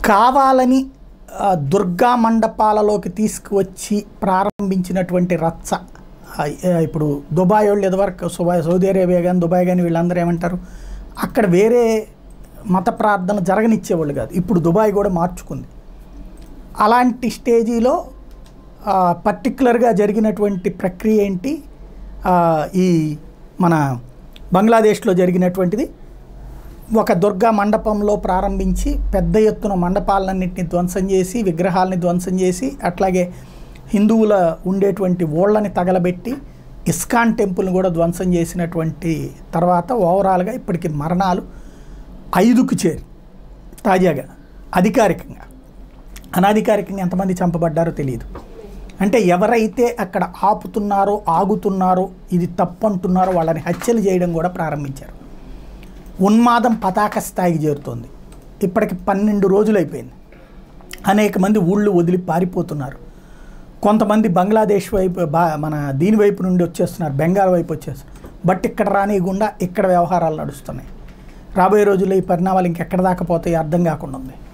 కావాలని ఆ, దుర్గా మండపాలలోకి తీసుకువచ్చి ప్రారంభించినటువంటి రచ్చ ఆ, ఆ, ఇప్పుడు దుబాయ్ వాళ్ళు ఎదువరకు సుబాయ్ సౌదీ అరేబియా కానీ దుబాయ్ కానీ వీళ్ళందరూ ఏమంటారు అక్కడ వేరే మత ప్రార్థన జరగనిచ్చేవాళ్ళు కాదు ఇప్పుడు దుబాయ్ కూడా మార్చుకుంది అలాంటి స్టేజీలో ఆ, పర్టికులర్గా జరిగినటువంటి ప్రక్రియ ఏంటి ఆ, ఈ మన బంగ్లాదేశ్లో జరిగినటువంటిది ఒక దుర్గా మండపంలో ప్రారంభించి పెద్ద ఎత్తున మండపాలన్నింటినీ ధ్వంసం చేసి విగ్రహాలని ధ్వంసం చేసి అట్లాగే హిందువుల ఉండేటువంటి ఓళ్ళని తగలబెట్టి ఇస్కాన్ టెంపుల్ని కూడా ధ్వంసం చేసినటువంటి తర్వాత ఓవరాల్గా ఇప్పటికి మరణాలు ఐదుకు చేరి తాజాగా అధికారికంగా అనధికారికంగా ఎంతమంది చంపబడ్డారో తెలియదు అంటే ఎవరైతే అక్కడ ఆపుతున్నారో ఆగుతున్నారో ఇది తప్పు అంటున్నారో వాళ్ళని హత్యలు చేయడం కూడా ప్రారంభించారు ఉన్మాదం పతాక స్థాయికి చేరుతోంది ఇప్పటికి పన్నెండు రోజులు అయిపోయింది అనేక మంది ఊళ్ళు వదిలి పారిపోతున్నారు కొంతమంది బంగ్లాదేశ్ వైపు బా మన దీని వైపు నుండి వచ్చేస్తున్నారు బెంగాల్ వైపు వచ్చేస్తున్నారు బట్ ఇక్కడ రానియకుండా ఇక్కడ వ్యవహారాలు నడుస్తున్నాయి రాబోయే రోజుల్లో ఈ పరిణామాలు ఇంకెక్కడ దాకా పోతాయి అర్థం కాకుండా ఉంది